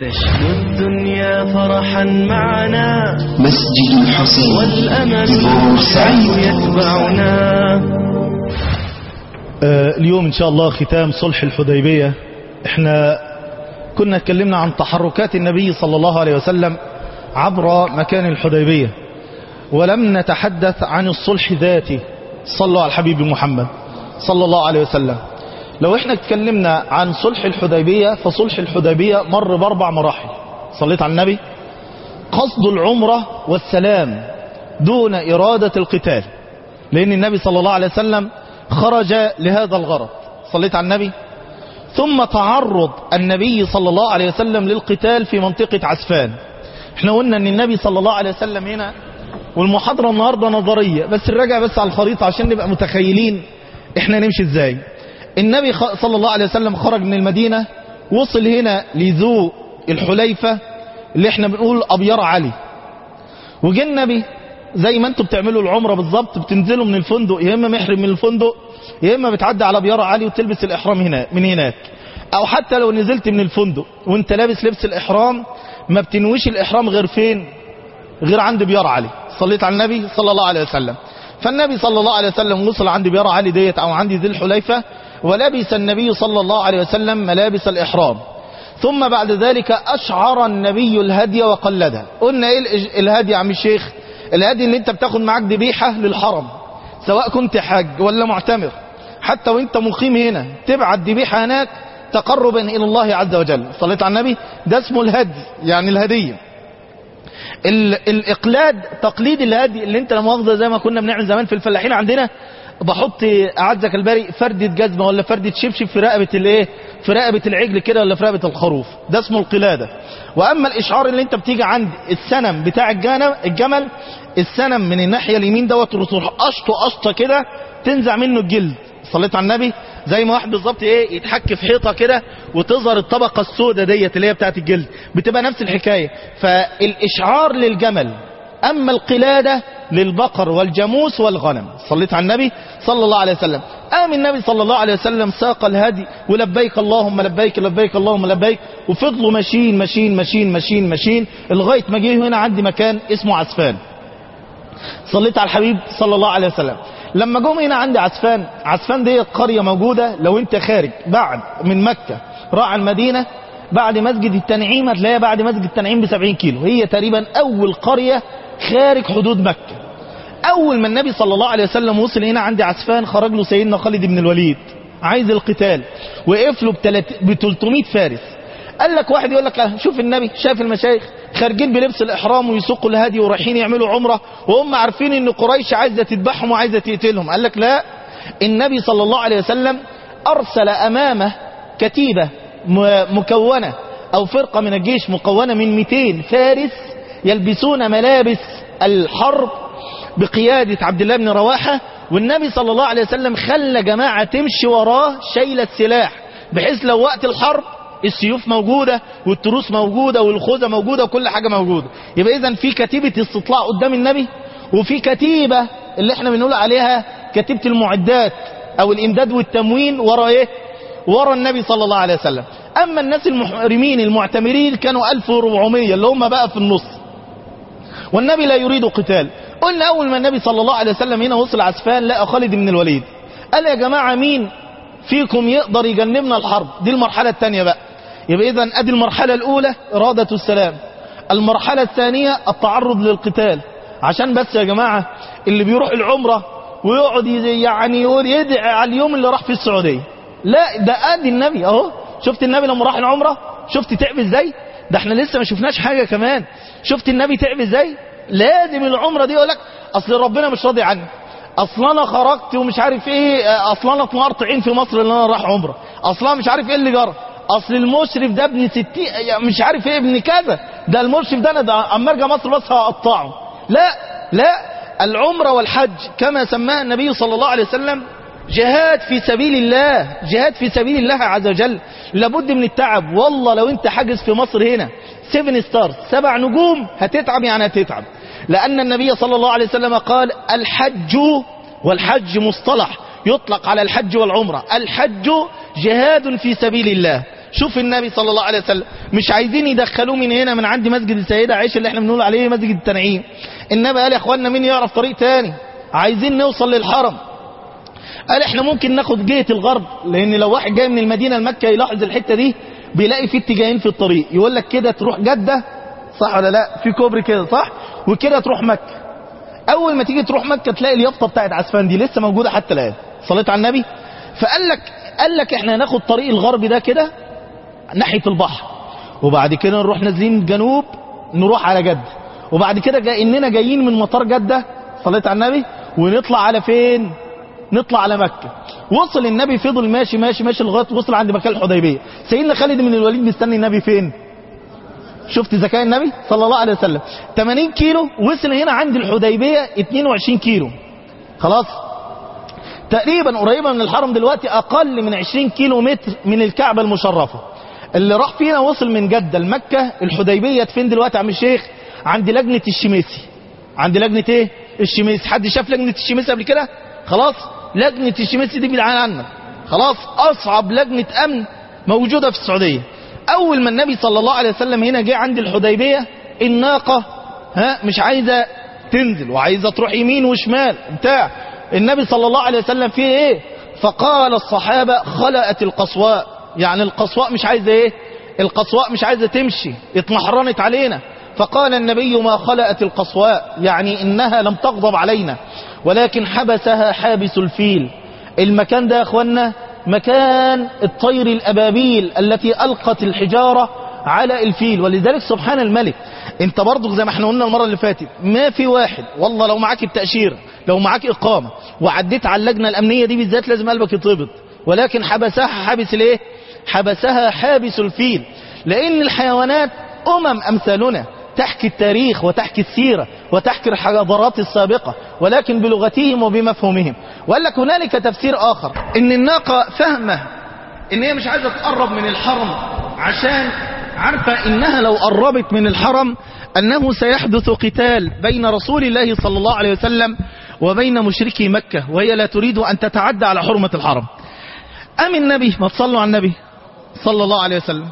تشكو الدنيا فرحا معنا مسجد الحسين والأمل بورسعيد يتبعنا آه، اليوم ان شاء الله ختام صلح الحديبية احنا كنا اتكلمنا عن تحركات النبي صلى الله عليه وسلم عبر مكان الحديبية ولم نتحدث عن الصلح ذاته صلوا على الحبيب محمد صلى الله عليه وسلم لو احنا اتكلمنا عن صلح الحديبية فصلح الحديبية مر باربع مراحل صليت على النبي قصد العمرة والسلام دون إرادة القتال لأن النبي صلى الله عليه وسلم خرج لهذا الغرض صليت على النبي ثم تعرض النبي صلى الله عليه وسلم للقتال في منطقة عسفان احنا قلنا ان النبي صلى الله عليه وسلم هنا والمحاضرة النهاردة نظرية بس نراجع بس على الخريطة عشان نبقى متخيلين احنا نمشي ازاي النبي خ- صلى الله عليه وسلم خرج من المدينة وصل هنا لذو الحليفة اللي احنا بنقول ابيار علي وجه النبي زي ما انتوا بتعملوا العمرة بالظبط بتنزلوا من الفندق يا اما محرم من الفندق يا اما بتعدي على بيار علي وتلبس الاحرام هنا من هناك او حتى لو نزلت من الفندق وانت لابس لبس الاحرام ما بتنويش الاحرام غير فين غير عند بيار علي صليت على النبي صلى الله عليه وسلم فالنبي صلى الله عليه وسلم وصل عند بيار علي ديت او عند ذي الحليفة ولبس النبي صلى الله عليه وسلم ملابس الاحرام ثم بعد ذلك أشعر النبي الهدي وقلدها قلنا إيه الإج- الهدي يا عم الشيخ الهدي اللي انت بتاخد معاك ذبيحة للحرم سواء كنت حاج ولا معتمر حتى وانت مقيم هنا تبعت ذبيحة هناك تقربا إلى الله عز وجل صليت على النبي ده اسمه الهدي يعني الهدية ال- الإقلاد تقليد الهدي اللي انت لا مؤاخذة زي ما كنا بنعمل زمان في الفلاحين عندنا بحط أعزك الباري فردة جزمة ولا فردة شبشب في رقبة الايه في رقبة العجل كده ولا في رقبة الخروف ده اسمه القلادة وأما الإشعار اللي انت بتيجي عند السنم بتاع الجنم الجمل السنم من الناحية اليمين دوت وتروح قشطه قشطة كده تنزع منه الجلد صليت على النبي زي ما واحد بالظبط ايه يتحك في حيطه كده وتظهر الطبقه السوداء ديت اللي هي بتاعت الجلد بتبقى نفس الحكايه فالاشعار للجمل اما القلاده للبقر والجاموس والغنم صليت على النبي صلى الله عليه وسلم قام النبي صلى الله عليه وسلم ساق الهدي ولبيك اللهم لبيك لبيك اللهم لبيك وفضلوا ماشيين ماشيين ماشيين ماشيين ماشيين لغايه ما جه هنا عندي مكان اسمه عسفان صليت على الحبيب صلى الله عليه وسلم لما جم هنا عندي عسفان عسفان دي قرية موجودة لو انت خارج بعد من مكة راعى المدينة بعد مسجد التنعيم هتلاقيها بعد مسجد التنعيم ب 70 كيلو هي تقريبا اول قرية خارج حدود مكة اول ما النبي صلى الله عليه وسلم وصل هنا عندي عسفان خرج له سيدنا خالد بن الوليد عايز القتال وقف له ب 300 فارس قال لك واحد يقول لك اه شوف النبي شاف المشايخ خارجين بلبس الاحرام ويسوقوا الهدي ورايحين يعملوا عمره وهم عارفين ان قريش عايزه تذبحهم وعايزه تقتلهم قال لك لا النبي صلى الله عليه وسلم ارسل امامه كتيبه م- مكونه او فرقه من الجيش مكونه من 200 فارس يلبسون ملابس الحرب بقيادة عبد الله بن رواحة والنبي صلى الله عليه وسلم خلى جماعة تمشي وراه شايلة السلاح بحيث لو وقت الحرب السيوف موجودة والتروس موجودة والخوذة موجودة وكل حاجة موجودة يبقى إذا في كتيبة استطلاع قدام النبي وفي كتيبة اللي احنا بنقول عليها كتيبة المعدات أو الإمداد والتموين ورا إيه ورا النبي صلى الله عليه وسلم أما الناس المحرمين المعتمرين كانوا 1400 اللي هم بقى في النص والنبي لا يريد قتال قلنا أول ما النبي صلى الله عليه وسلم هنا وصل عسفان لقى خالد بن الوليد قال يا جماعة مين فيكم يقدر يجنبنا الحرب دي المرحلة الثانية بقى يبقى إذا أدي المرحلة الأولى إرادة السلام المرحلة الثانية التعرض للقتال عشان بس يا جماعة اللي بيروح العمرة ويقعد يزي- يعني يقول يدعي على اليوم اللي راح في السعودية لا ده ادي النبي اهو شفت النبي لما راح العمرة شفت تعب ازاي ده احنا لسه ما شفناش حاجة كمان شفت النبي تعب ازاي لازم العمرة دي يقول لك اصل ربنا مش راضي عني اصل انا خرجت ومش عارف ايه اصل انا اتمرت عين في مصر اللي انا راح عمرة اصلا مش عارف ايه اللي جرى اصل المشرف ده ابن ستين يعني مش عارف ايه ابن كذا ده المشرف ده انا ده اما ارجع مصر بس هقطعه لا لا العمرة والحج كما سماها النبي صلى الله عليه وسلم جهاد في سبيل الله جهاد في سبيل الله عز وجل لابد من التعب والله لو انت حاجز في مصر هنا 7 ستارز سبع نجوم هتتعب يعني هتتعب لأن النبي صلى الله عليه وسلم قال الحج والحج مصطلح يطلق على الحج والعمرة الحج جهاد في سبيل الله شوف النبي صلى الله عليه وسلم مش عايزين يدخلوه من هنا من عند مسجد السيدة عائشة اللي احنا بنقول عليه مسجد التنعيم النبي قال يا اخوانا مين يعرف طريق تاني عايزين نوصل للحرم قال احنا ممكن ناخد جهة الغرب لان لو واحد جاي من المدينة لمكة يلاحظ الحتة دي بيلاقي في اتجاهين في الطريق يقول لك كده تروح جدة صح ولا لا في كوبري كده صح وكده تروح مكة اول ما تيجي تروح مكة تلاقي اليافطة بتاعت عسفان دي لسه موجودة حتى الان صليت على النبي فقال لك قال لك احنا هناخد طريق الغرب ده كده ناحية البحر وبعد كده نروح نازلين جنوب نروح على جدة وبعد كده جاي اننا جايين من مطار جدة صليت على النبي ونطلع على فين نطلع على مكة وصل النبي فضل ماشي ماشي ماشي لغايه وصل عند مكان الحديبيه سيدنا خالد من الوليد مستني النبي فين شفت ذكاء النبي صلى الله عليه وسلم 80 كيلو وصل هنا عند الحديبيه 22 كيلو خلاص تقريبا قريبه من الحرم دلوقتي اقل من 20 كيلو متر من الكعبه المشرفه اللي راح فينا وصل من جده لمكه الحديبيه فين دلوقتي يا عم الشيخ عند لجنه الشميسي عند لجنه ايه الشميسي حد شاف لجنه الشميسي قبل كده خلاص لجنه الشميسي دي بعيد عنك خلاص اصعب لجنه امن موجوده في السعوديه اول ما النبي صلى الله عليه وسلم هنا جه عند الحديبيه الناقه ها مش عايزه تنزل وعايزه تروح يمين وشمال بتاع النبي صلى الله عليه وسلم فيه ايه فقال الصحابه خلأت القصواء يعني القصواء مش عايزه ايه القصواء مش عايزه تمشي اتمحرنت علينا فقال النبي ما خلأت القصواء يعني انها لم تغضب علينا ولكن حبسها حابس الفيل المكان ده يا اخوانا مكان الطير الابابيل التي القت الحجاره على الفيل ولذلك سبحان الملك انت برضو زي ما احنا قلنا المره اللي فاتت ما في واحد والله لو معاك التاشيره لو معاك اقامه وعديت على اللجنه الامنيه دي بالذات لازم قلبك يتربط ولكن حبسها حابس الايه حبسها حابس الفيل لان الحيوانات امم امثالنا تحكي التاريخ وتحكي السيرة وتحكي الحضارات السابقة ولكن بلغتهم وبمفهومهم وقال لك هنالك تفسير آخر إن الناقة فهمة إن هي مش عايزة تقرب من الحرم عشان عارفة إنها لو قربت من الحرم أنه سيحدث قتال بين رسول الله صلى الله عليه وسلم وبين مشركي مكة وهي لا تريد أن تتعدى على حرمة الحرم أم النبي ما تصلوا على النبي صلى الله عليه وسلم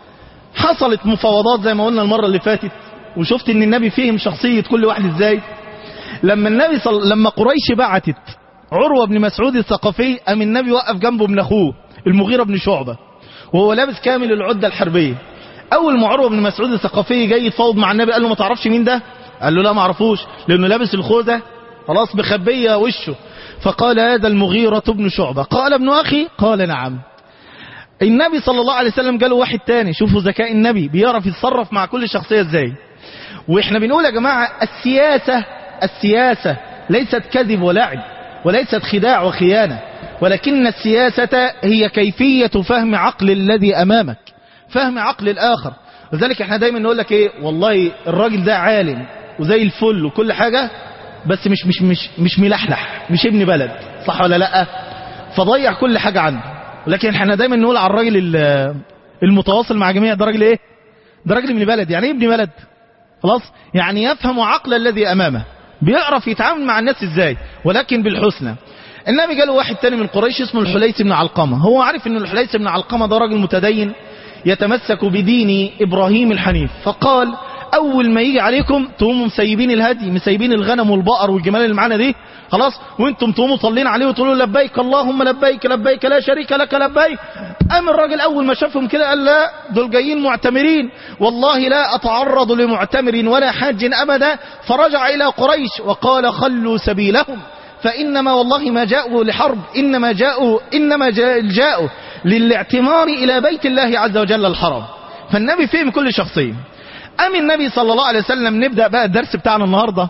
حصلت مفاوضات زي ما قلنا المرة اللي فاتت وشفت ان النبي فهم شخصية كل واحد ازاي لما النبي صل... لما قريش بعتت عروة بن مسعود الثقفي ام النبي وقف جنبه ابن اخوه المغيرة بن شعبة وهو لابس كامل العدة الحربية اول ما عروة بن مسعود الثقفي جاي يتفاوض مع النبي قال له ما تعرفش مين ده قال له لا ما اعرفوش لانه لابس الخوذة خلاص مخبية وشه فقال هذا المغيرة بن شعبة قال ابن اخي قال نعم النبي صلى الله عليه وسلم قاله واحد تاني شوفوا ذكاء النبي بيعرف يتصرف مع كل شخصية ازاي واحنا بنقول يا جماعة السياسة السياسة ليست كذب ولعب وليست خداع وخيانة ولكن السياسة هي كيفية فهم عقل الذي أمامك فهم عقل الآخر لذلك احنا دايما نقول لك ايه والله الراجل ده عالم وزي الفل وكل حاجة بس مش مش مش مش ملحلح مش ابن بلد صح ولا لا فضيع كل حاجة عنده ولكن احنا دايما نقول على الراجل المتواصل مع جميع ده راجل ايه ده راجل ابن بلد يعني ايه ابن بلد خلاص يعني يفهم عقل الذي امامه بيعرف يتعامل مع الناس ازاي ولكن بالحسنى النبي قال واحد تاني من قريش اسمه الحليس بن علقمة هو عارف ان الحليس بن علقمة ده راجل متدين يتمسك بدين ابراهيم الحنيف فقال اول ما يجي عليكم تقوموا مسيبين الهدي مسيبين الغنم والبقر والجمال اللي معانا دي خلاص وانتم تقوموا طالين عليه وتقولوا لبيك اللهم لبيك لبيك لا شريك لك لبيك قام الراجل اول ما شافهم كده قال لا دول جايين معتمرين والله لا اتعرض لمعتمر ولا حاج ابدا فرجع الى قريش وقال خلوا سبيلهم فانما والله ما جاءوا لحرب انما جاءوا انما جاءوا للاعتمار الى بيت الله عز وجل الحرام فالنبي فهم كل شخصيه أم النبي صلى الله عليه وسلم نبدأ بقى الدرس بتاعنا النهاردة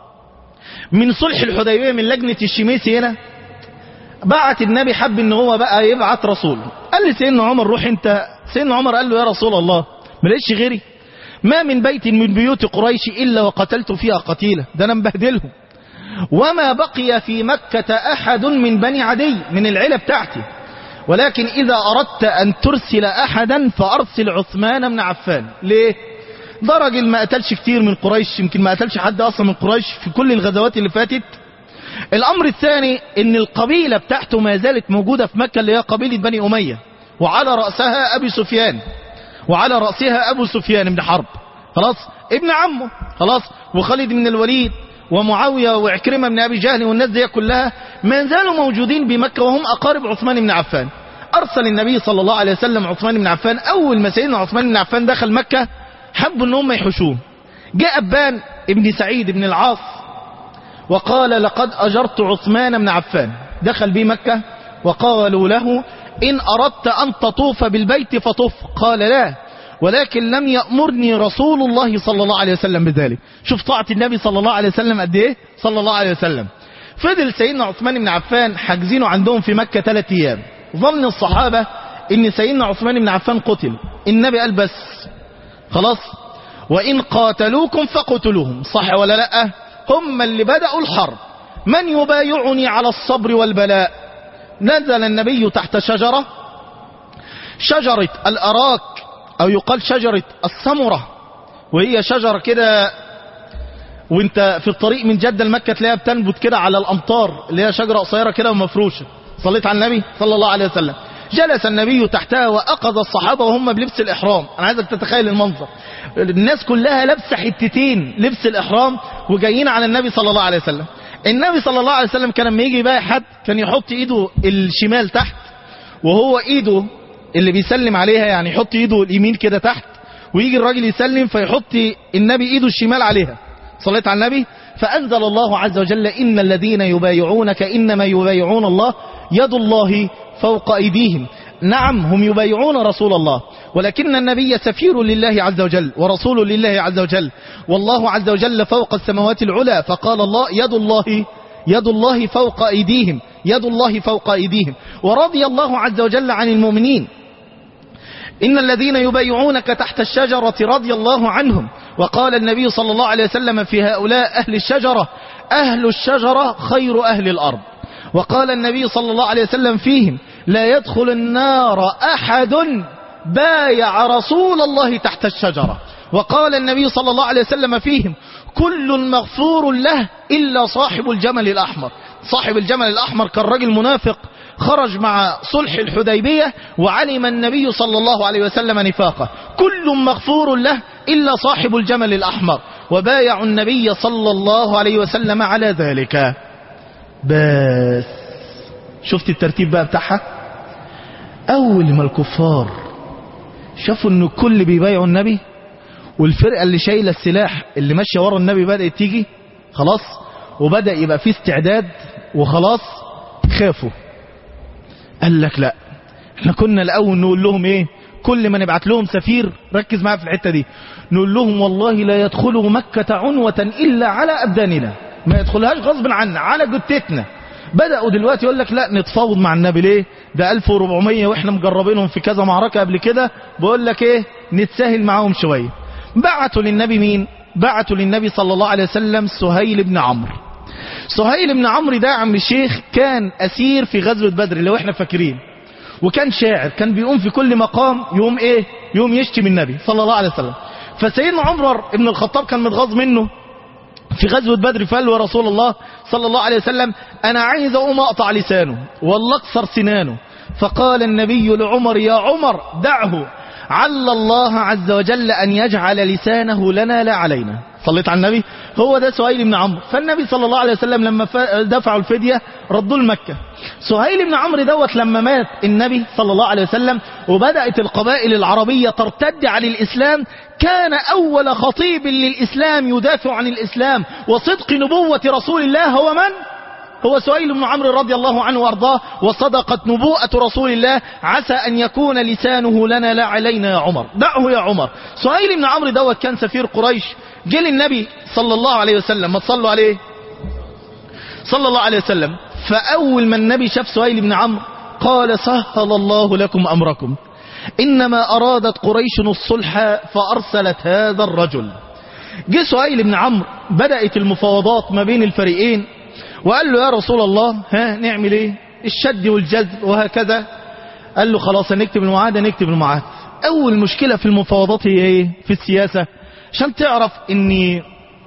من صلح الحديبية من لجنة الشميسي هنا بعت النبي حب ان هو بقى يبعت رسول قال لي سيدنا عمر روح انت سيدنا عمر قال له يا رسول الله ما لقيتش غيري ما من بيت من بيوت قريش الا وقتلت فيها قتيلة ده انا مبهدلهم وما بقي في مكة احد من بني عدي من العيلة بتاعتي ولكن اذا اردت ان ترسل احدا فارسل عثمان بن عفان ليه ده راجل ما قتلش كتير من قريش يمكن ما قتلش حد اصلا من قريش في كل الغزوات اللي فاتت الامر الثاني ان القبيلة بتاعته ما زالت موجودة في مكة اللي هي قبيلة بني امية وعلى رأسها أبي سفيان وعلى رأسها أبو سفيان بن حرب خلاص ابن عمه خلاص وخالد بن الوليد ومعاوية وعكرمة بن أبي جهل والناس دي كلها ما زالوا موجودين بمكة وهم أقارب عثمان بن عفان أرسل النبي صلى الله عليه وسلم عثمان بن عفان أول ما سيدنا عثمان بن عفان دخل مكة حبوا ان هم يحشوه جاء أبان ابن سعيد بن العاص وقال لقد أجرت عثمان بن عفان دخل به مكة وقالوا له إن أردت أن تطوف بالبيت فطف قال لا ولكن لم يأمرني رسول الله صلى الله عليه وسلم بذلك شوف طاعة النبي صلى الله عليه وسلم قد ايه صلى الله عليه وسلم فضل سيدنا عثمان بن عفان حاجزينه عندهم في مكة ثلاث ايام ظن الصحابة ان سيدنا عثمان بن عفان قتل النبي قال بس خلاص وإن قاتلوكم فقتلوهم صح ولا لا هم اللي بدأوا الحرب من يبايعني على الصبر والبلاء نزل النبي تحت شجرة شجرة الأراك أو يقال شجرة السمرة وهي شجرة كده وانت في الطريق من جدة لمكة تلاقيها بتنبت كده على الأمطار اللي هي شجرة قصيرة كده ومفروشة صليت على النبي صلى الله عليه وسلم جلس النبي تحتها وأخذ الصحابة وهم بلبس الإحرام أنا عايزك تتخيل المنظر الناس كلها لابسه حتتين لبس الإحرام وجايين على النبي صلى الله عليه وسلم النبي صلى الله عليه وسلم كان لما يجي يبايع حد كان يحط ايده الشمال تحت وهو ايده اللي بيسلم عليها يعني يحط ايده اليمين كده تحت ويجي الراجل يسلم فيحط النبي ايده الشمال عليها صليت على النبي فأنزل الله عز وجل إن الذين يبايعونك إنما يبايعون الله يد الله فوق أيديهم نعم هم يبايعون رسول الله ولكن النبي سفير لله عز وجل ورسول لله عز وجل والله عز وجل فوق السماوات العلى فقال الله يد الله يد الله فوق أيديهم يد الله فوق أيديهم ورضي الله عز وجل عن المؤمنين إن الذين يبايعونك تحت الشجرة رضي الله عنهم وقال النبي صلى الله عليه وسلم في هؤلاء أهل الشجرة أهل الشجرة خير أهل الأرض وقال النبي صلى الله عليه وسلم فيهم لا يدخل النار أحد بايع رسول الله تحت الشجرة وقال النبي صلى الله عليه وسلم فيهم كل مغفور له إلا صاحب الجمل الأحمر صاحب الجمل الأحمر كان رجل منافق خرج مع صلح الحديبية وعلم النبي صلى الله عليه وسلم نفاقه كل مغفور له إلا صاحب الجمل الأحمر وبايع النبي صلى الله عليه وسلم على ذلك بس شفت الترتيب بقى بتاعها أول ما الكفار شافوا ان الكل بيبايعوا النبي والفرقة اللي شايلة السلاح اللي ماشية ورا النبي بدأت تيجي خلاص وبدأ يبقى فيه استعداد وخلاص خافوا قال لك لا احنا كنا الأول نقول لهم ايه كل ما نبعت لهم سفير ركز معايا في الحتة دي نقول لهم والله لا يدخلوا مكة عنوة إلا على أبداننا ما يدخلهاش غصب عنا على جتتنا بدأوا دلوقتي يقول لك لا نتفاوض مع النبي ليه ده 1400 واحنا مجربينهم في كذا معركة قبل كده بقول لك ايه نتساهل معاهم شوية بعتوا للنبي مين بعتوا للنبي صلى الله عليه وسلم سهيل بن عمرو سهيل بن عمرو ده عم الشيخ كان أسير في غزوة بدر اللي احنا فاكرين وكان شاعر كان بيقوم في كل مقام يقوم ايه يقوم يشتم النبي صلى الله عليه وسلم فسيدنا عمر ابن الخطاب كان متغاظ منه في غزوة بدر فقال له رسول الله صلى الله عليه وسلم أنا عايز أقوم أقطع لسانه ولا أكسر سنانه فقال النبي لعمر يا عمر دعه عل الله عز وجل أن يجعل لسانه لنا لا علينا صليت على النبي هو ده سهيل بن عمرو فالنبي صلى الله عليه وسلم لما دفعوا الفدية ردوا لمكة سهيل بن عمرو دوت لما مات النبي صلى الله عليه وسلم وبدأت القبائل العربية ترتد عن الإسلام كان أول خطيب للإسلام يدافع عن الإسلام وصدق نبوة رسول الله هو من؟ هو سهيل بن عمرو رضي الله عنه وارضاه وصدقت نبوءة رسول الله عسى أن يكون لسانه لنا لا علينا يا عمر دعه يا عمر سهيل بن عمرو دوت كان سفير قريش جه للنبي صلى الله عليه وسلم ما تصلوا عليه صلى الله عليه وسلم فأول ما النبي شاف سهيل بن عمرو قال سهل الله لكم أمركم إنما أرادت قريش الصلح فأرسلت هذا الرجل جه سهيل بن عمرو بدأت المفاوضات ما بين الفريقين وقال له يا رسول الله ها نعمل ايه الشد والجذب وهكذا قال له خلاص هنكتب المعاهدة نكتب المعاهدة اول مشكلة في المفاوضات هي ايه في السياسة عشان تعرف اني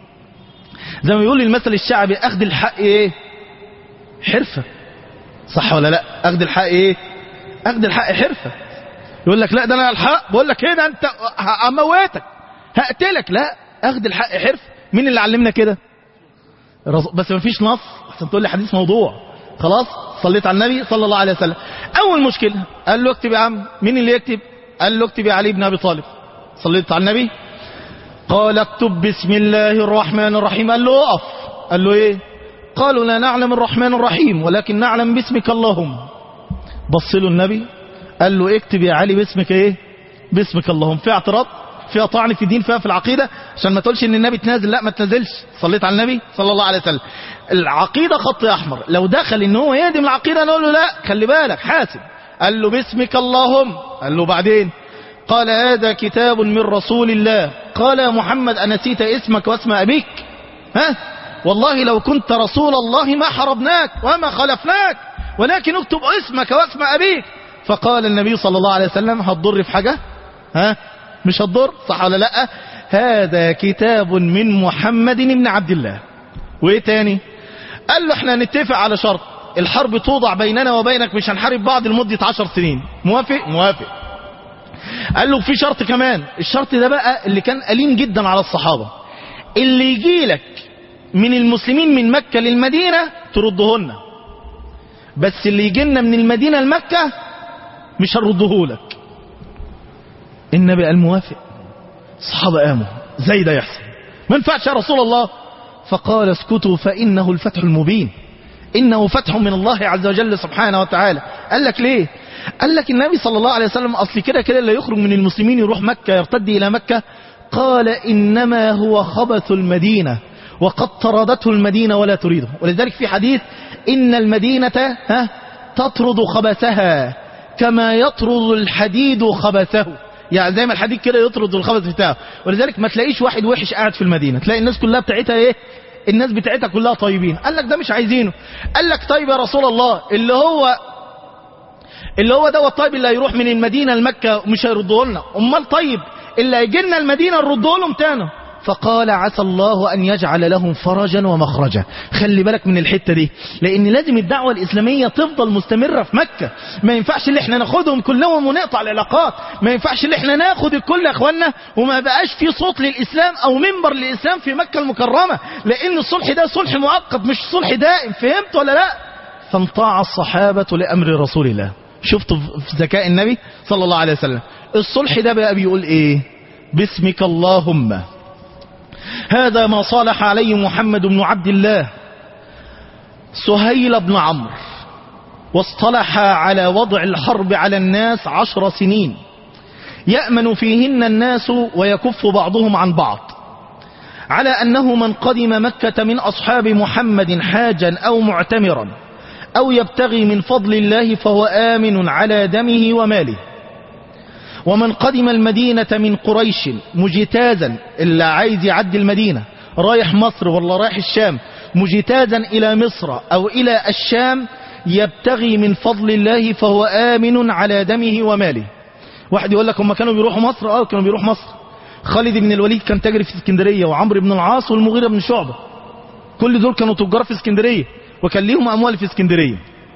زي ما بيقول المثل الشعبي اخذ الحق ايه حرفة صح ولا لا اخذ الحق ايه اخذ الحق حرفة يقول لك لا ده انا الحق بقول لك ايه ده انت هموتك هقتلك لا اخد الحق حرف مين اللي علمنا كده الرسول- بس ما فيش نص عشان تقول لي حديث موضوع خلاص صليت على النبي صلى الله عليه وسلم اول مشكله قال له اكتب يا عم مين اللي يكتب قال له اكتب يا علي بن ابي طالب صليت على النبي قال اكتب بسم الله الرحمن الرحيم قال له اقف قال له ايه قالوا لا نعلم الرحمن الرحيم ولكن نعلم باسمك اللهم بص له النبي قال له اكتب يا علي باسمك ايه باسمك اللهم في اعتراض فيها طعن في الدين فيها في العقيدة عشان ما تقولش ان النبي تنازل لا ما تنازلش صليت على النبي صلى الله عليه وسلم العقيدة خط احمر لو دخل ان هو يهدم العقيدة نقول له لا خلي بالك حاسب قال له باسمك اللهم قال له بعدين قال هذا كتاب من رسول الله قال يا محمد أنسيت اسمك واسم أبيك ها والله لو كنت رسول الله ما حربناك وما خلفناك ولكن اكتب اسمك واسم أبيك فقال النبي صلى الله عليه وسلم هتضر في حاجة ها مش هتضر صح ولا لا هذا كتاب من محمد بن عبد الله وايه تاني قال له احنا نتفق على شرط الحرب توضع بيننا وبينك مش هنحارب بعض لمدة عشر سنين موافق موافق قال له في شرط كمان الشرط ده بقى اللي كان أليم جدا على الصحابة اللي يجي لك من المسلمين من مكة للمدينة تردهن بس اللي يجي لنا من المدينة لمكة مش هنرده لك النبي قال موافق الصحابة قاموا زي ده يحصل ما ينفعش يا رسول الله فقال اسكتوا فإنه الفتح المبين إنه فتح من الله عز وجل سبحانه وتعالى قال لك ليه قال لك النبي صلى الله عليه وسلم أصل كده كده اللي يخرج من المسلمين يروح مكة يرتد إلى مكة قال إنما هو خبث المدينة وقد طردته المدينة ولا تريده ولذلك في حديث إن المدينة ها تطرد خبثها كما يطرد الحديد خبثه يعني زي ما الحديد كده يطرد الخبث بتاعه ولذلك ما تلاقيش واحد وحش قاعد في المدينة تلاقي الناس كلها بتاعتها ايه الناس بتاعتها كلها طيبين قال لك ده مش عايزينه قال لك طيب يا رسول الله اللي هو اللي هو دوت طيب اللي هيروح من المدينة لمكة مش هيرده لنا امال طيب اللي هيجي لنا المدينة نرده لهم تاني فقال عسى الله أن يجعل لهم فرجا ومخرجا خلي بالك من الحتة دي لأن لازم الدعوة الإسلامية تفضل مستمرة في مكة ما ينفعش اللي احنا ناخدهم كلهم ونقطع العلاقات ما ينفعش اللي احنا ناخد الكل يا اخوانا وما بقاش في صوت للإسلام أو منبر للإسلام في مكة المكرمة لأن الصلح ده صلح مؤقت مش صلح دائم فهمت ولا لا فانطاع الصحابة لأمر رسول الله شفتوا في ذكاء النبي صلى الله عليه وسلم الصلح ده بقى بيقول ايه باسمك اللهم هذا ما صالح عليه محمد بن عبد الله سهيل بن عمرو واصطلح على وضع الحرب على الناس عشر سنين يأمن فيهن الناس ويكف بعضهم عن بعض على أنه من قدم مكة من أصحاب محمد حاجا أو معتمرا أو يبتغي من فضل الله فهو آمن على دمه وماله ومن قدم المدينة من قريش مجتازا اللي عايز يعدي المدينة رايح مصر ولا رايح الشام مجتازا إلى مصر أو إلى الشام يبتغي من فضل الله فهو آمن على دمه وماله واحد يقول لك هم كانوا بيروحوا مصر اه كانوا بيروحوا مصر خالد بن الوليد كان تاجر في اسكندرية وعمرو بن العاص والمغيرة بن شعبة كل دول كانوا تجار في اسكندرية وكان ليهم أموال في اسكندرية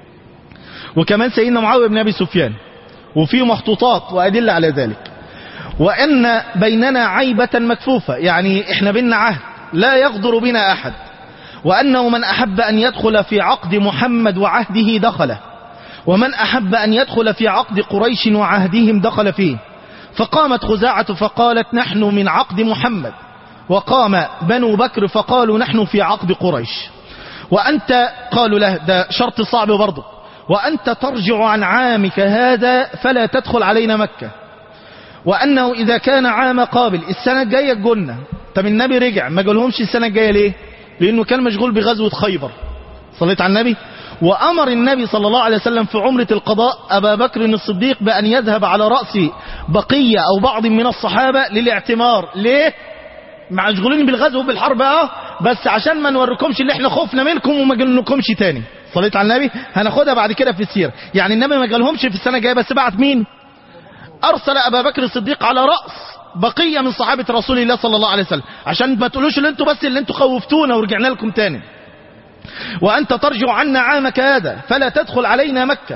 وكمان سيدنا معاوية بن أبي سفيان وفي مخطوطات وأدلة على ذلك وأن بيننا عيبة مكفوفة يعني إحنا بيننا عهد لا يغدر بنا أحد وأنه من أحب أن يدخل في عقد محمد وعهده دخله ومن أحب أن يدخل في عقد قريش وعهدهم دخل فيه فقامت خزاعة فقالت نحن من عقد محمد وقام بنو بكر فقالوا نحن في عقد قريش وأنت قالوا له ده شرط صعب برضه وأنت ترجع عن عامك هذا فلا تدخل علينا مكة وأنه إذا كان عام قابل السنة الجاية تقولنا طب النبي رجع ما قالهمش السنة الجاية ليه لأنه كان مشغول بغزوة خيبر صليت على النبي وأمر النبي صلى الله عليه وسلم في عمرة القضاء أبا بكر الصديق بأن يذهب على رأس بقية أو بعض من الصحابة للاعتمار ليه مشغولين بالغزو وبالحرب اه بس عشان ما نوريكمش اللي احنا خوفنا منكم وما قلناكمش تاني صليت على النبي هناخدها بعد كده في السيرة يعني النبي ما قالهمش في السنة الجاية بس بعت مين ارسل ابا بكر الصديق على رأس بقية من صحابة رسول الله صلى الله عليه وسلم عشان ما تقولوش اللي انتوا بس اللي انتوا خوفتونا ورجعنا لكم تاني وانت ترجع عنا عامك هذا فلا تدخل علينا مكة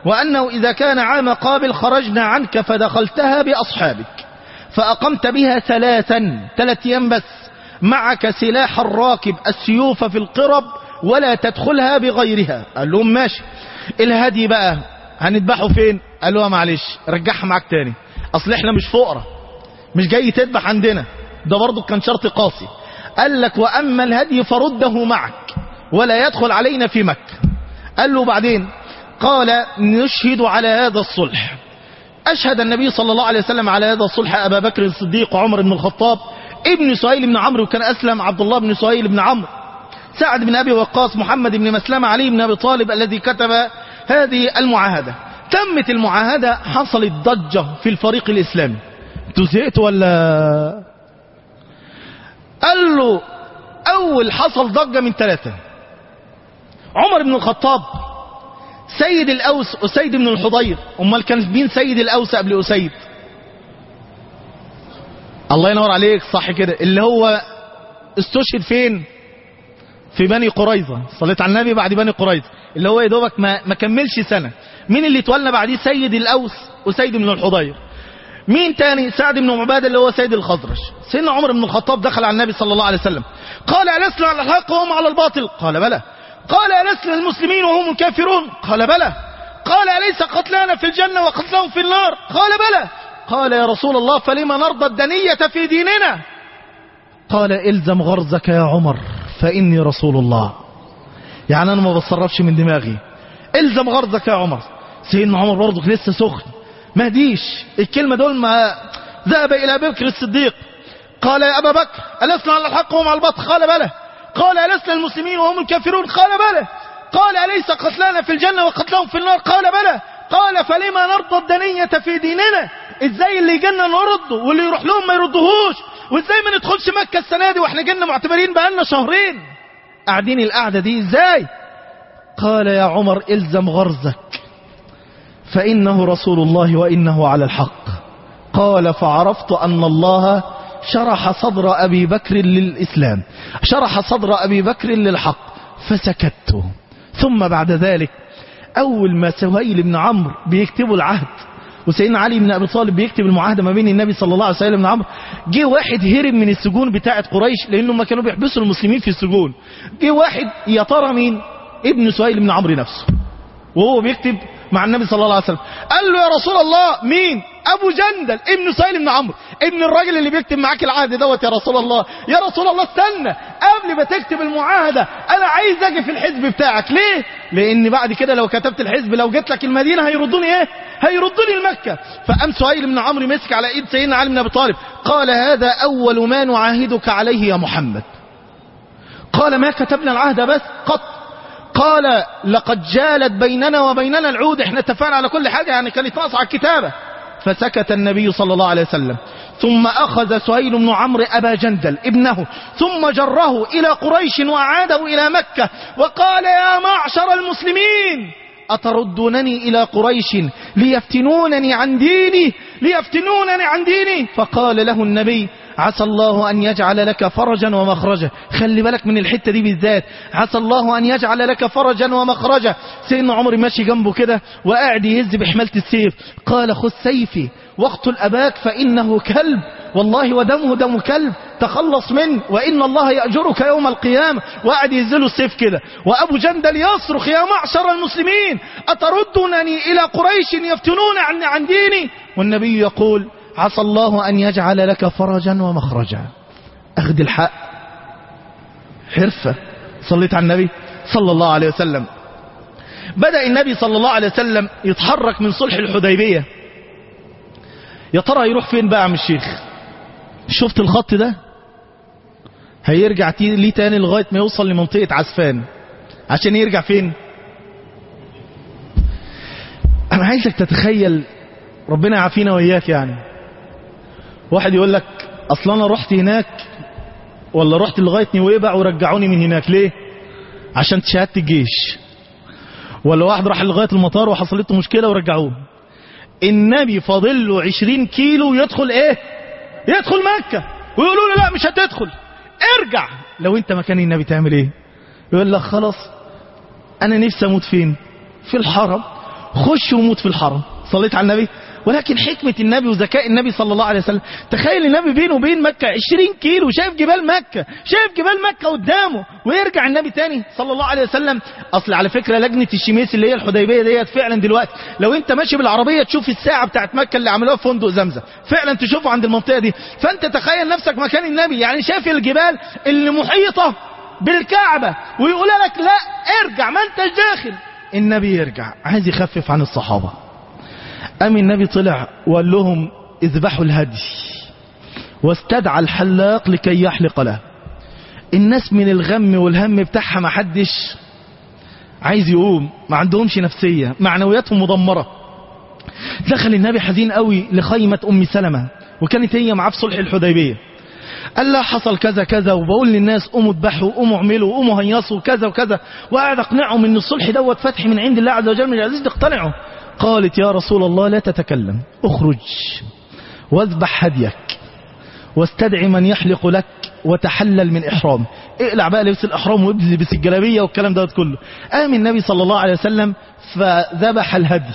وأنه إذا كان عام قابل خرجنا عنك فدخلتها بأصحابك فأقمت بها ثلاثا ثلاث أيام بس معك سلاح الراكب السيوف في القرب ولا تدخلها بغيرها قال لهم ماشي الهدي بقى هنذبحه فين قال له معلش رجعها معاك تاني اصل احنا مش فقراء مش جاي تذبح عندنا ده برضه كان شرط قاسي قال لك واما الهدي فرده معك ولا يدخل علينا في مكة قال له بعدين قال نشهد على هذا الصلح أشهد النبي صلى الله عليه وسلم على هذا الصلح أبا بكر الصديق وعمر بن الخطاب ابن سهيل بن عمرو كان أسلم عبد الله بن سهيل بن عمرو سعد بن أبي وقاص محمد بن مسلمة علي بن أبي طالب الذي كتب هذه المعاهدة تمت المعاهدة حصلت ضجة في الفريق الإسلامي انتوا زهقتوا ولا قال له أول حصل ضجة من ثلاثة عمر بن الخطاب سيد الأوس أسيد بن الحضير أمال كان مين سيد الأوس قبل أسيد الله ينور عليك صح كده اللي هو استشهد فين في بني قريظة صليت على النبي بعد بني قريظة اللي هو يا دوبك ما, ما كملش سنة مين اللي تولى بعديه سيد الأوس أسيد بن الحضير مين تاني سعد بن عبادة اللي هو سيد الخزرج سيدنا عمر بن الخطاب دخل على النبي صلى الله عليه وسلم قال ألسنا على الحق وهم على الباطل قال بلى قال ألسنا المسلمين وهم الكافرون قال بلى قال أليس قتلانا في الجنة وقتلهم في النار قال بلى قال يا رسول الله فلما نرضى الدنية في ديننا قال الزم غرزك يا عمر فإني رسول الله يعني أنا ما بتصرفش من دماغي الزم غرزك يا عمر سيدنا عمر برضه لسه سخن ما هديش الكلمة دول ما ذهب إلى أبي بكر الصديق قال يا أبا بكر ألسنا على الحق وهم على الباطل قال بلى قال ألسنا المسلمين وهم الكافرون قال بلى قال أليس قتلانا في الجنة وقتلهم في النار قال بلى قال فلما نرضى الدنية في ديننا ازاي اللي جنة نرده واللي يروح لهم ما يردهوش وازاي ما ندخلش مكة السنة دي واحنا جنة معتبرين بقالنا شهرين قاعدين القعدة دي ازاي قال يا عمر الزم غرزك فإنه رسول الله وإنه على الحق قال فعرفت أن الله شرح صدر أبي بكر للإسلام شرح صدر أبي بكر للحق فسكت ثم بعد ذلك أول ما سهيل بن عمرو بيكتبوا العهد وسيدنا علي بن أبي طالب بيكتب المعاهدة ما بين النبي صلى الله عليه وسلم بن عمرو جه واحد هرب من السجون بتاعة قريش لأنه ما كانوا بيحبسوا المسلمين في السجون جه واحد يا ترى مين ابن سهيل بن عمرو نفسه وهو بيكتب مع النبي صلى الله عليه وسلم قال له يا رسول الله مين ابو جندل ابن سهيل بن عمرو ابن الراجل اللي بيكتب معاك العهد دوت يا رسول الله يا رسول الله استنى قبل ما تكتب المعاهده انا عايز اجي في الحزب بتاعك ليه لان بعد كده لو كتبت الحزب لو جيت لك المدينه هيردوني ايه هيردوني المكه فقام سهيل بن عمرو مسك على ايد سيدنا علي بن ابي طالب قال هذا اول ما نعاهدك عليه يا محمد قال ما كتبنا العهد بس قط قال لقد جالت بيننا وبيننا العود احنا اتفقنا على كل حاجة يعني كانت ناقصة على الكتابة فسكت النبي صلى الله عليه وسلم ثم أخذ سهيل بن عمرو أبا جندل ابنه ثم جره إلى قريش وأعاده إلى مكة وقال يا معشر المسلمين أتردونني إلى قريش ليفتنونني عن ديني ليفتنونني عن ديني فقال له النبي عسى الله أن يجعل لك فرجا ومخرجا خلي بالك من الحتة دي بالذات عسى الله أن يجعل لك فرجا ومخرجا سيدنا عمر ماشي جنبه كده وقاعد يهز بحمالة السيف قال خذ سيفي واقتل أباك فإنه كلب والله ودمه دم كلب تخلص منه وإن الله يأجرك يوم القيامة وقعد ينزله السيف كده وأبو جندل يصرخ يا معشر المسلمين أتردونني إلى قريش يفتنون عن, عن ديني والنبي يقول عسى الله أن يجعل لك فرجا ومخرجا أخذ الحق حرفة صليت على النبي صلى الله عليه وسلم بدأ النبي صلى الله عليه وسلم يتحرك من صلح الحديبية يا ترى يروح فين بقى يا عم الشيخ شفت الخط ده هيرجع ليه تاني لغاية ما يوصل لمنطقة عسفان عشان يرجع فين انا عايزك تتخيل ربنا يعافينا وإياك يعني واحد يقول لك اصلا انا رحت هناك ولا رحت لغايه نويبع ورجعوني من هناك ليه عشان شهاده الجيش ولا واحد راح لغايه المطار وحصلت له مشكله ورجعوه النبي فاضل له 20 كيلو يدخل ايه يدخل مكه ويقولوا له لا مش هتدخل ارجع لو انت مكان النبي تعمل ايه يقول لك خلاص انا نفسي اموت فين في الحرم خش وموت في الحرم صليت على النبي ولكن حكمة النبي وذكاء النبي صلى الله عليه وسلم تخيل النبي بينه وبين مكة 20 كيلو شايف جبال مكة شايف جبال مكة قدامه ويرجع النبي تاني صلى الله عليه وسلم اصل على فكرة لجنة الشميس اللي هي الحديبية ديت فعلا دلوقتي لو انت ماشي بالعربية تشوف الساعة بتاعت مكة اللي عملوها في فندق زمزم فعلا تشوفه عند المنطقة دي فانت تخيل نفسك مكان النبي يعني شايف الجبال اللي محيطة بالكعبة ويقول لك لا ارجع ما انتش داخل النبي يرجع عايز يخفف عن الصحابة قام النبي طلع وقال لهم اذبحوا الهدي واستدعى الحلاق لكي يحلق له الناس من الغم والهم بتاعها ما حدش عايز يقوم ما عندهمش نفسية معنوياتهم مدمرة دخل النبي حزين قوي لخيمة أم سلمة وكانت هي معاه في صلح الحديبية قال لا حصل كذا كذا وبقول للناس قوموا اذبحوا قوموا اعملوا قوموا هيصوا كذا وكذا وقاعد اقنعهم ان الصلح دوت فتح من عند الله عز وجل من العزيز تقتنعوا قالت يا رسول الله لا تتكلم اخرج واذبح هديك واستدعي من يحلق لك وتحلل من إحرام اقلع بقى لبس الإحرام والبس الجلابية والكلام ده كله قام النبي صلى الله عليه وسلم فذبح الهدي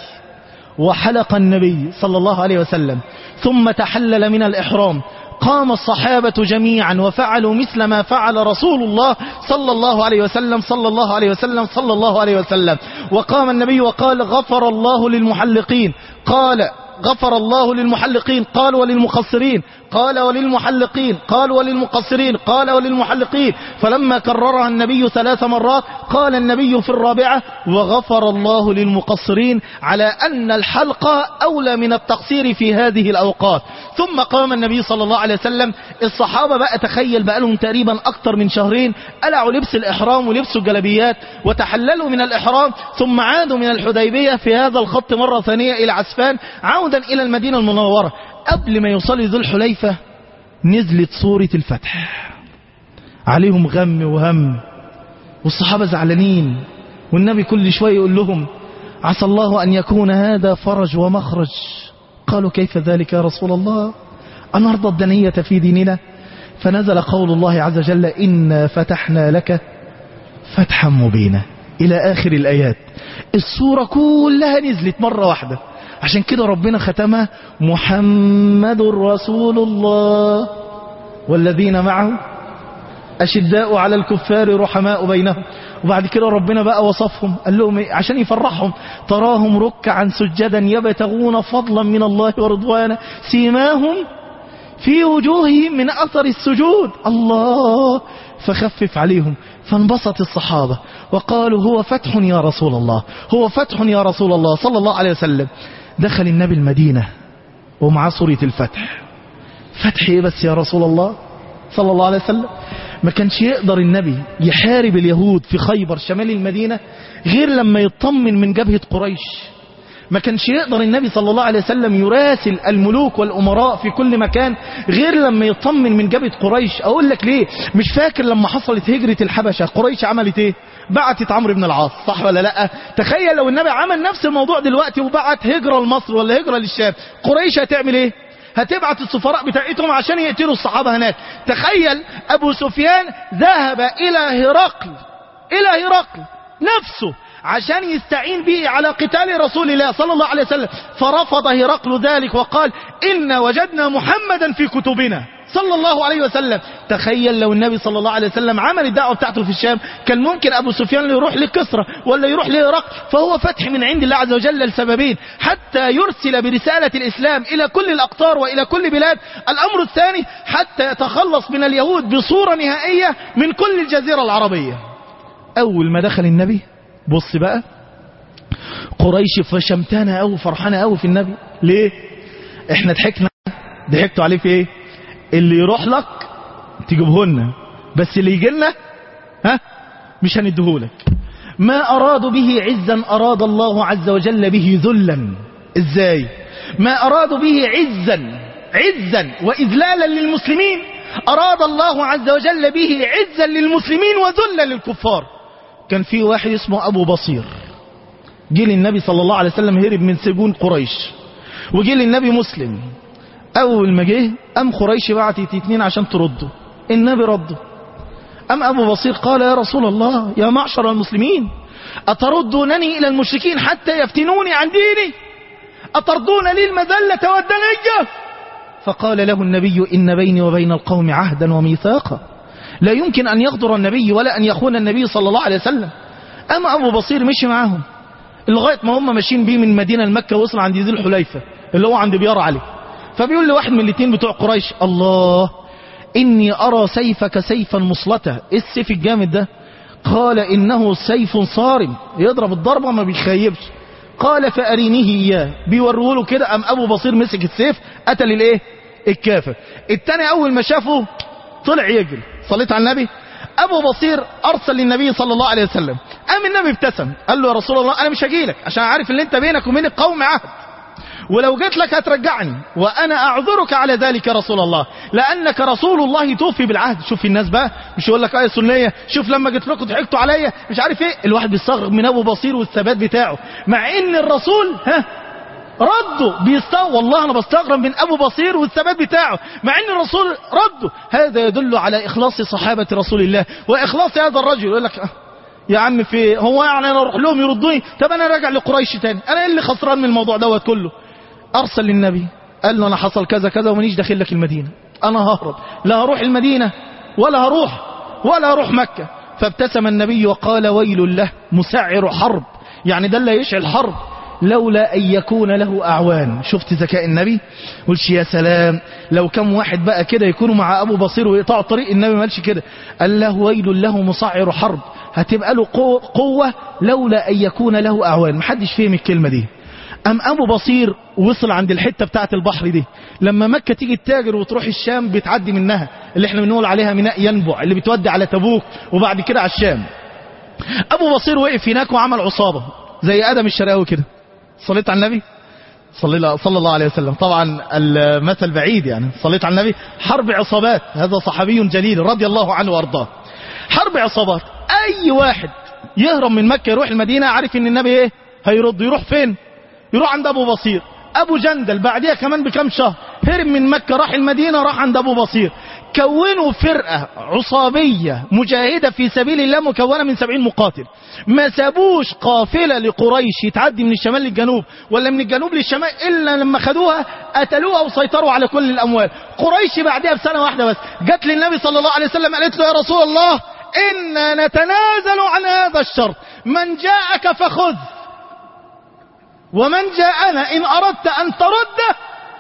وحلق النبي صلى الله عليه وسلم ثم تحلل من الإحرام قام الصحابة جميعا وفعلوا مثل ما فعل رسول الله صلى الله عليه وسلم صلى الله عليه وسلم صلى الله عليه وسلم وقام النبي وقال غفر الله للمحلقين قال غفر الله للمحلقين قال وللمقصرين قال وللمحلقين قال وللمقصرين قال وللمحلقين فلما كررها النبي ثلاث مرات قال النبي في الرابعة وغفر الله للمقصرين على أن الحلق أولى من التقصير في هذه الأوقات ثم قام النبي صلى الله عليه وسلم الصحابة بقى تخيل بقى لهم تقريبا أكتر من شهرين قلعوا لبس الإحرام ولبسوا الجلبيات وتحللوا من الإحرام ثم عادوا من الحديبية في هذا الخط مرة ثانية إلى عسفان عودا إلى المدينة المنورة قبل ما يوصلوا ذو الحليفة نزلت سورة الفتح عليهم غم وهم والصحابة زعلانين والنبي كل شوية يقول لهم عسى الله أن يكون هذا فرج ومخرج قالوا كيف ذلك يا رسول الله أنرضى الدنية في ديننا فنزل قول الله عز وجل إنا فتحنا لك فتحا مبينا إلى آخر الآيات السورة كلها نزلت مرة واحدة عشان كده ربنا ختمها محمد رسول الله والذين معه أشداء على الكفار رحماء بينهم وبعد كده ربنا بقى وصفهم قال لهم إيه؟ عشان يفرحهم تراهم ركعا سجدا يبتغون فضلا من الله ورضوانا سيماهم في وجوههم من أثر السجود الله فخفف عليهم فانبسط الصحابة وقالوا هو فتح يا رسول الله هو فتح يا رسول الله صلى الله عليه وسلم دخل النبي المدينة ومعاه سورة الفتح فتح ايه بس يا رسول الله صلى الله عليه وسلم ما كانش يقدر النبي يحارب اليهود في خيبر شمال المدينة غير لما يطمن من جبهة قريش ما كانش يقدر النبي صلى الله عليه وسلم يراسل الملوك والأمراء في كل مكان غير لما يطمن من جبهة قريش أقول لك ليه مش فاكر لما حصلت هجرة الحبشة قريش عملت ايه بعتت عمرو بن العاص صح ولا لا تخيل لو النبي عمل نفس الموضوع دلوقتي وبعت هجرة لمصر ولا هجرة للشام قريش هتعمل ايه هتبعت السفراء بتاعتهم عشان يقتلوا الصحابة هناك تخيل أبو سفيان ذهب إلى هرقل إلى هرقل نفسه عشان يستعين به على قتال رسول الله صلى الله عليه وسلم فرفض هرقل ذلك وقال إن وجدنا محمدا في كتبنا صلى الله عليه وسلم تخيل لو النبي صلى الله عليه وسلم عمل الدعوة بتاعته في الشام كان ممكن أبو سفيان يروح لكسرى ولا يروح لهرقل فهو فتح من عند الله عز وجل لسببين حتى يرسل برسالة الإسلام إلى كل الأقطار وإلى كل بلاد الأمر الثاني حتى يتخلص من اليهود بصورة نهائية من كل الجزيرة العربية أول ما دخل النبي بص بقى قريش فشمتانة أو فرحانة أو في النبي ليه احنا ضحكنا ضحكتوا عليه في ايه اللي يروح لك تجيبه لنا بس اللي يجي لنا ها مش هنديهولك ما أرادوا به عزا أراد الله عز وجل به ذلا ازاي ما أرادوا به عزا عزا وإذلالا للمسلمين أراد الله عز وجل به عزا للمسلمين وذلا للكفار كان في واحد اسمه أبو بصير جه للنبي صلى الله عليه وسلم هرب من سجون قريش وجه للنبي مسلم أول ما جه أم قريش بعتت اتنين عشان ترده النبي رده أم أبو بصير قال يا رسول الله يا معشر المسلمين أتردونني إلى المشركين حتى يفتنوني عن ديني أترضون لي المذلة والدنية فقال له النبي إن بيني وبين القوم عهدا وميثاقا لا يمكن أن يغدر النبي ولا أن يخون النبي صلى الله عليه وسلم أما أبو بصير مشي معاهم لغاية ما هم ماشيين بيه من مدينة لمكة وصل عند ذي الحليفة اللي هو عند بيار علي فبيقول لي واحد من الاثنين بتوع قريش الله إني أرى سيفك سيفا مصلته إيه السيف الجامد ده قال إنه سيف صارم يضرب الضربة ما بيخيبش قال فأرينيه إياه بيوروا له كده أم أبو بصير مسك السيف قتل الإيه الكافر التاني أول ما شافه طلع يجري صليت على النبي أبو بصير أرسل للنبي صلى الله عليه وسلم قام النبي ابتسم قال له يا رسول الله أنا مش هجيلك عشان عارف ان انت بينك وبين القوم عهد ولو جيت لك هترجعني وأنا أعذرك على ذلك يا رسول الله لأنك رسول الله توفي بالعهد شوف الناس بقى مش يقول لك آية سنية شوف لما جيت لكم ضحكتوا عليا مش عارف ايه الواحد بيستغرب من أبو بصير والثبات بتاعه مع إن الرسول ها ردوا بيستغرب والله أنا بستغرب من أبو بصير والثبات بتاعه مع إن الرسول ردوا هذا يدل على إخلاص صحابة رسول الله وإخلاص هذا الرجل يقول لك يا عم في هو يعني انا اروح لهم يردوني طب انا راجع لقريش تاني انا ايه اللي خسران من الموضوع دوت كله ارسل للنبي قال له انا حصل كذا كذا ومانيش داخل لك المدينه انا ههرب لا هروح المدينه ولا هروح ولا هروح مكه فابتسم النبي وقال ويل له مسعر حرب يعني ده اللي يشعل حرب لولا أن يكون له أعوان شفت ذكاء النبي قلش يا سلام لو كم واحد بقى كده يكونوا مع أبو بصير ويقطعوا طريق النبي ما قالش كده قال له ويل له مسعر حرب هتبقى له قوة لولا أن يكون له أعوان محدش فهم الكلمة دي أم أبو بصير وصل عند الحتة بتاعة البحر دي لما مكة تيجي التاجر وتروح الشام بتعدي منها اللي احنا بنقول عليها ميناء ينبع اللي بتودي على تبوك وبعد كده على الشام أبو بصير وقف هناك وعمل عصابة زي آدم الشراوي كده صليت على النبي صلى الله, صلى الله عليه وسلم طبعا المثل بعيد يعني صليت على النبي حرب عصابات هذا صحابي جليل رضي الله عنه وارضاه حرب عصابات اي واحد يهرب من مكة يروح المدينة عارف ان النبي ايه هيرد يروح فين يروح عند ابو بصير ابو جندل بعديها كمان بكم شهر هرب من مكة راح المدينة راح عند ابو بصير كونوا فرقة عصابية مجاهدة في سبيل الله مكونة من سبعين مقاتل ما سابوش قافلة لقريش يتعدي من الشمال للجنوب ولا من الجنوب للشمال إلا لما خدوها قتلوها وسيطروا على كل الأموال قريش بعدها بسنة واحدة بس جت للنبي صلى الله عليه وسلم قالت له يا رسول الله إنا نتنازل عن هذا الشرط من جاءك فخذ ومن جاءنا إن أردت أن ترده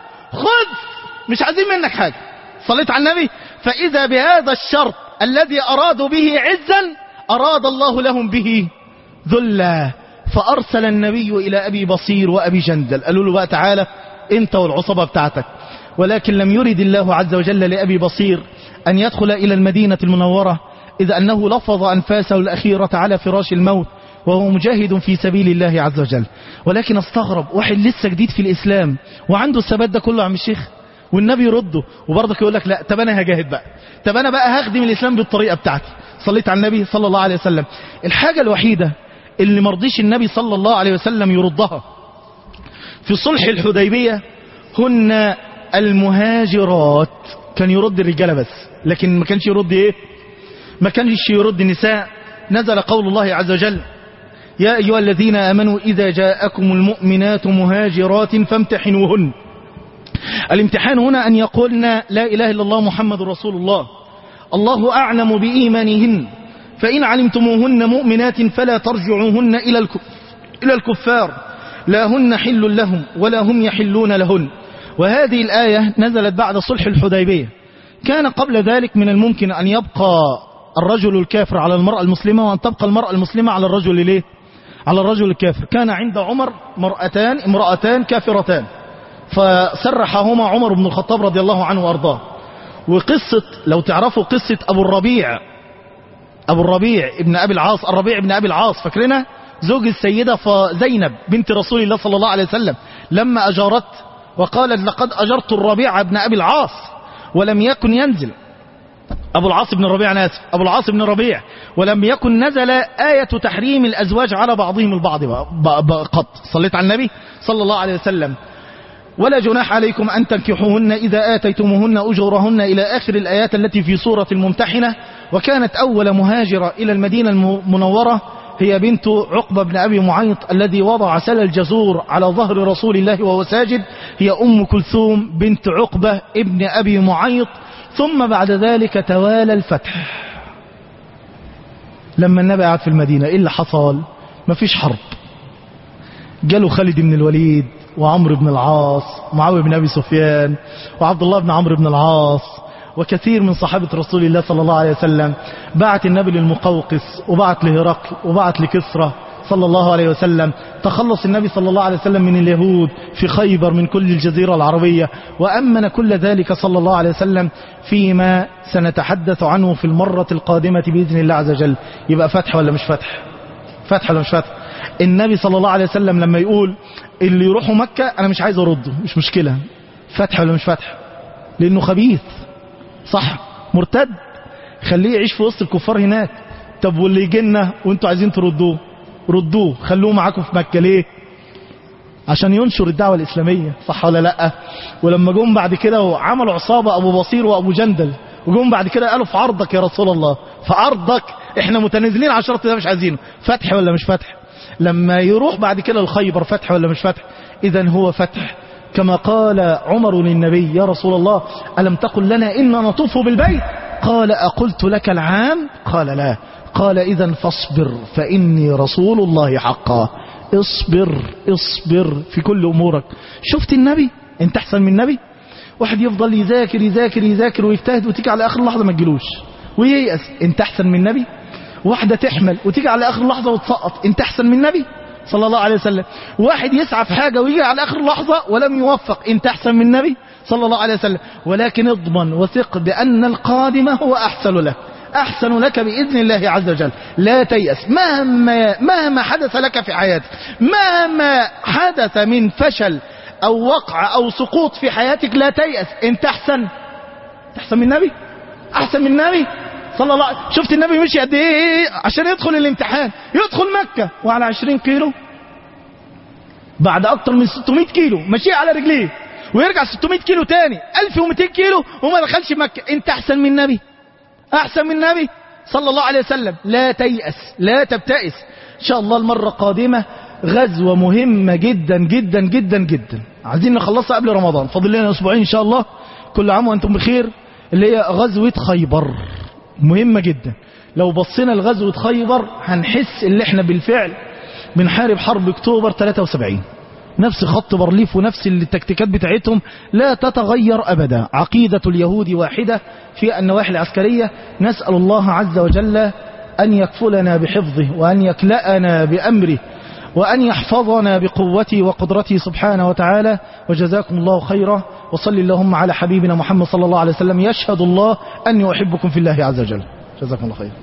خذ مش عايزين منك حاجة صليت على النبي فإذا بهذا الشرط الذي أرادوا به عزا أراد الله لهم به ذلا فأرسل النبي إلى أبي بصير وأبي جندل قالوا له بقى تعالى أنت والعصبة بتاعتك ولكن لم يرد الله عز وجل لأبي بصير أن يدخل إلى المدينة المنورة إذ أنه لفظ أنفاسه الأخيرة على فراش الموت وهو مجاهد في سبيل الله عز وجل ولكن استغرب واحد لسه جديد في الإسلام وعنده الثبات ده كله عم الشيخ والنبي يرده وبرضك يقول لك لا طب انا هجاهد بقى طب انا بقى هخدم الاسلام بالطريقه بتاعتي صليت على النبي صلى الله عليه وسلم الحاجه الوحيده اللي مرضيش النبي صلى الله عليه وسلم يردها في صلح الحديبيه هن المهاجرات كان يرد الرجاله بس لكن ما كانش يرد ايه ما كانش يرد النساء نزل قول الله عز وجل يا ايها الذين امنوا اذا جاءكم المؤمنات مهاجرات فامتحنوهن الامتحان هنا أن يقولن لا إله إلا الله محمد رسول الله الله أعلم بإيمانهن فإن علمتموهن مؤمنات فلا ترجعوهن إلى الكف إلى الكفار لا هن حل لهم ولا هم يحلون لهن وهذه الآية نزلت بعد صلح الحديبية كان قبل ذلك من الممكن أن يبقى الرجل الكافر على المرأة المسلمة وأن تبقى المرأة المسلمة على الرجل ليه على الرجل الكافر كان عند عمر مرأتان امرأتان كافرتان فسرحهما عمر بن الخطاب رضي الله عنه وارضاه وقصة لو تعرفوا قصة أبو الربيع أبو الربيع ابن أبي العاص الربيع ابن أبي العاص فاكرنا زوج السيدة زينب بنت رسول الله صلى الله عليه وسلم لما أجارت وقالت لقد أجرت الربيع ابن أبي العاص ولم يكن ينزل أبو العاص بن الربيع أنا آسف أبو العاص بن الربيع ولم يكن نزل آية تحريم الأزواج على بعضهم البعض قط صليت على النبي صلى الله عليه وسلم ولا جناح عليكم أن تنكحوهن إذا آتيتموهن أجورهن إلى آخر الآيات التي في سورة الممتحنة وكانت أول مهاجرة إلى المدينة المنورة هي بنت عقبة بن أبي معيط الذي وضع سل الجزور على ظهر رسول الله وهو ساجد هي أم كلثوم بنت عقبة ابن أبي معيط ثم بعد ذلك توالى الفتح لما النبي قعد في المدينة إيه اللي حصل مفيش حرب جاله خالد بن الوليد وعمرو بن العاص ومعاوية بن أبي سفيان وعبد الله بن عمرو بن العاص وكثير من صحابة رسول الله صلى الله عليه وسلم بعت النبي للمقوقس وبعت لهرقل وبعت لكسرى صلى الله عليه وسلم تخلص النبي صلى الله عليه وسلم من اليهود في خيبر من كل الجزيرة العربية وأمن كل ذلك صلى الله عليه وسلم فيما سنتحدث عنه في المرة القادمة بإذن الله عز وجل يبقى فتح ولا مش فتح فتح ولا مش فتح النبي صلى الله عليه وسلم لما يقول اللي يروحوا مكة أنا مش عايز أرده مش مشكلة فتح ولا مش فتح لأنه خبيث صح مرتد خليه يعيش في وسط الكفار هناك طب واللي يجينا وانتوا عايزين تردوه ردوه خلوه معاكم في مكة ليه عشان ينشر الدعوة الإسلامية صح ولا لا ولما جم بعد كده وعملوا عصابة أبو بصير وأبو جندل وجم بعد كده قالوا في عرضك يا رسول الله في عرضك احنا متنازلين على الشرط ده مش عايزينه فتح ولا مش فتح لما يروح بعد كده الخيبر فتح ولا مش فتح اذا هو فتح كما قال عمر للنبي يا رسول الله ألم تقل لنا إنا نطوف بالبيت قال أقلت لك العام قال لا قال إذا فاصبر فإني رسول الله حقا اصبر اصبر في كل أمورك شفت النبي انت أحسن من النبي واحد يفضل يذاكر يذاكر يذاكر ويجتهد وتيجي على آخر لحظة ما تجيلوش وييأس انت أحسن من النبي واحدة تحمل وتيجي على آخر لحظة وتسقط انت أحسن من النبي صلى الله عليه وسلم واحد يسعى في حاجة ويجي على آخر لحظة ولم يوفق انت أحسن من النبي صلى الله عليه وسلم ولكن اضمن وثق بأن القادم هو أحسن لك أحسن لك بإذن الله عز وجل لا تيأس مهما, مهما حدث لك في حياتك مهما حدث من فشل أو وقع أو سقوط في حياتك لا تيأس انت أحسن أحسن من النبي أحسن من النبي صلى الله عليه شفت النبي مشي قد ايه عشان يدخل الامتحان يدخل مكة وعلى 20 كيلو بعد اكتر من 600 كيلو ماشي على رجليه ويرجع 600 كيلو تاني 1200 كيلو وما دخلش مكة انت احسن من النبي احسن من النبي صلى الله عليه وسلم لا تيأس لا تبتئس ان شاء الله المرة القادمة غزوة مهمة جدا جدا جدا جدا عايزين نخلصها قبل رمضان فاضل لنا اسبوعين ان شاء الله كل عام وانتم بخير اللي هي غزوة خيبر مهمة جدا لو بصينا لغزوة خيبر هنحس ان احنا بالفعل بنحارب حرب اكتوبر 73 نفس خط بارليف ونفس التكتيكات بتاعتهم لا تتغير ابدا عقيدة اليهود واحدة في النواحي العسكرية نسأل الله عز وجل ان يكفلنا بحفظه وان يكلأنا بامره وأن يحفظنا بقوته وقدرته سبحانه وتعالى وجزاكم الله خيرا وصل اللهم على حبيبنا محمد صلى الله عليه وسلم يشهد الله أن يحبكم في الله عز وجل جزاكم الله خيرا